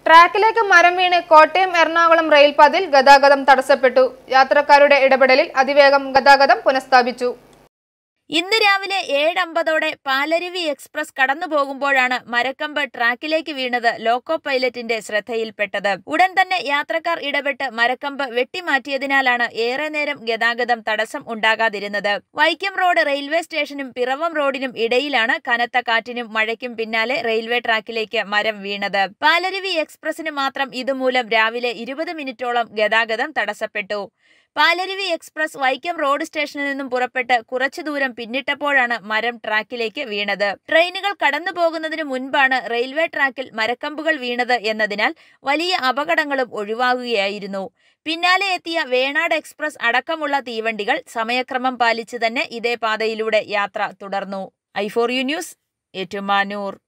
ട്രാക്കിലേക്ക് മരം വീണ് കോട്ടയം എറണാകുളം റെയിൽപാതയിൽ ഗതാഗതം തടസ്സപ്പെട്ടു യാത്രക്കാരുടെ ഇടപെടലിൽ അതിവേഗം ഗതാഗതം പുനഃസ്ഥാപിച്ചു ഇന്ന് രാവിലെ ഏഴ് അമ്പതോടെ പാലരുവി എക്സ്പ്രസ് കടന്നു പോകുമ്പോഴാണ് മരക്കമ്പ് ട്രാക്കിലേക്ക് വീണത് ലോക്കോ പൈലറ്റിന്റെ ശ്രദ്ധയിൽപ്പെട്ടത് ഉടൻ തന്നെ യാത്രക്കാർ ഇടപെട്ട് മരക്കമ്പ് വെട്ടിമാറ്റിയതിനാലാണ് ഏറെ നേരം ഗതാഗതം തടസ്സം ഉണ്ടാകാതിരുന്നത് വൈക്കം റോഡ് റെയിൽവേ സ്റ്റേഷനും പിറവം റോഡിനും ഇടയിലാണ് കനത്ത കാറ്റിനും മഴയ്ക്കും പിന്നാലെ റെയിൽവേ ട്രാക്കിലേക്ക് മരം വീണത് പാലരുവി എക്സ്പ്രസിന് മാത്രം ഇതുമൂലം രാവിലെ ഇരുപത് മിനിറ്റോളം ഗതാഗതം തടസ്സപ്പെട്ടു പാലരുവി എക്സ്പ്രസ് വൈക്കം റോഡ് സ്റ്റേഷനിൽ നിന്നും പുറപ്പെട്ട് കുറച്ചു ദൂരം പിന്നിട്ടപ്പോഴാണ് മരം ട്രാക്കിലേക്ക് വീണത് ട്രെയിനുകൾ കടന്നു പോകുന്നതിന് മുൻപാണ് റെയിൽവേ ട്രാക്കിൽ മരക്കമ്പുകൾ വീണത് എന്നതിനാൽ വലിയ അപകടങ്ങളും ഒഴിവാകുകയായിരുന്നു പിന്നാലെ എത്തിയ വേണാട് എക്സ്പ്രസ് അടക്കമുള്ള തീവണ്ടികൾ സമയക്രമം പാലിച്ച് തന്നെ ഇതേ പാതയിലൂടെ യാത്ര തുടർന്നു I for you news Ettumanoor